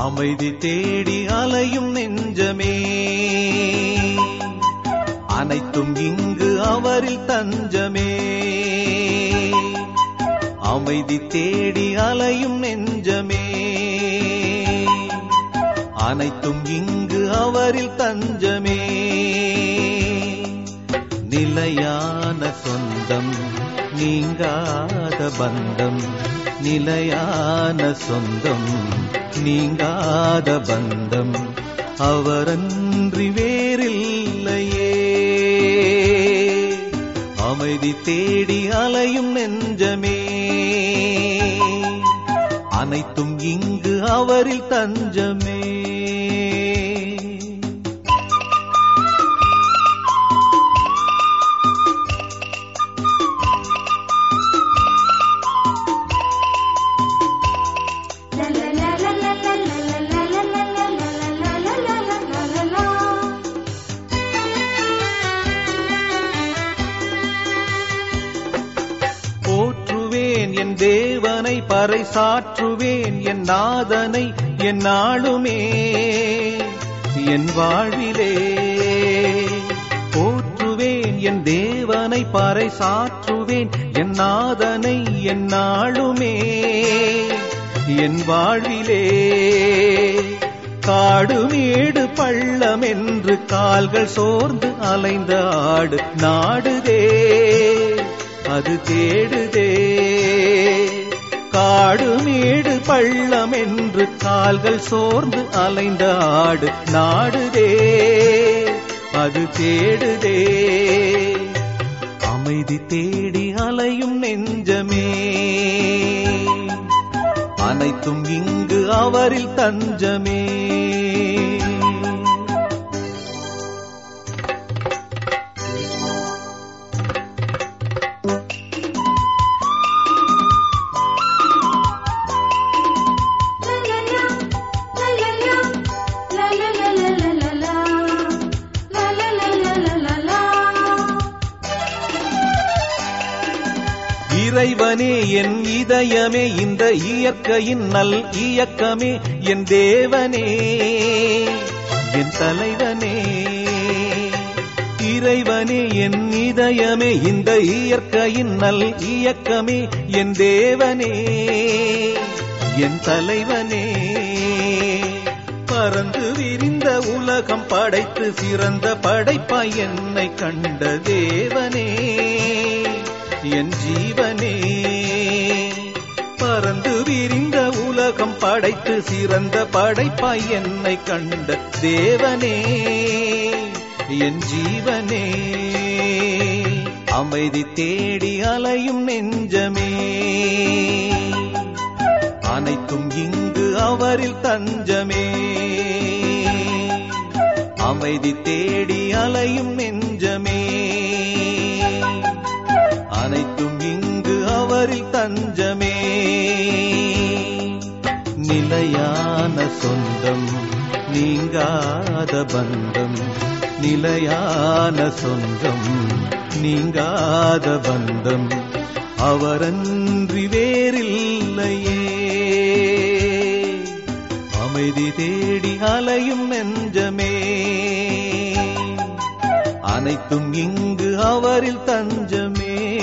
அமைதி தேடி அலையும் நெஞ்சமே அனைத்தும் இங்கு அவரில் தஞ்சமே அமைதி தேடி அலையும் நெஞ்சமே அனைத்தும் இங்கு அவரில் தஞ்சமே நிலையான சொந்தம் நீங்காத பந்தம் நிலையான சொந்தம் நீங்காத பந்தம் அவரன்றி வேறில்லையே அமைதி தேடி அலையும் நெஞ்சமே அனைத்தும் இங்கு அவரில் தஞ்சமே போற்றுவேன் என் தேவனை பறைசாற்றுவேன் என் நாதனை என் நாளுமே என் வாழ்விலே போற்றுவேன் என் தேவனை பறைசாற்றுவேன் என் நாதனை என் நாளுமே என் வாழ்விலே காடு மேடு பள்ளம் என்று கால்கள் சோர்ந்து அலைந்த ஆடு நாடுதே அது தேடுதே காடு மேடு பள்ளம் என்று கால்கள் சோர்ந்து அலைந்த ஆடு நாடுதே அது தேடுதே அமைதி தேடி அலையும் நெஞ்சமே அனைத்தும் இங்கு அவரில் தஞ்சமே இறைவனே என் இதயமே இந்த இயற்கையின் நல் இயக்கமே என் தேவனே என் தலைவனே இறைவனே என் இதயமே இந்த இயற்கையின் நல் இயக்கமே என் தேவனே என் தலைவனே பறந்து விரிந்த உலகம் படைத்து சிறந்த படைப்பாய் என்னை கண்ட தேவனே என் ஜீவனே பறந்து விரிந்த உலகம் படைத்து சிறந்த படைப்பாய் என்னை கண்ட தேவனே என் ஜீவனே அமைதி தேடி அலையும் நெஞ்சமே அனைத்தும் இங்கு அவரில் தஞ்சமே அமைதி தேடி அலையும் நெஞ்சமே அனைத்தும் இங்கு அவரில் தஞ்சமே நிலையான சொந்தம் நீங்காத பந்தம் நிலையான சொந்தம் நீங்காத பந்தம் அவரன்றி வேறில்லையே அமைதி தேடி அலையும் நெஞ்சமே அனைத்தும் இங்கு அவரில் தஞ்சமே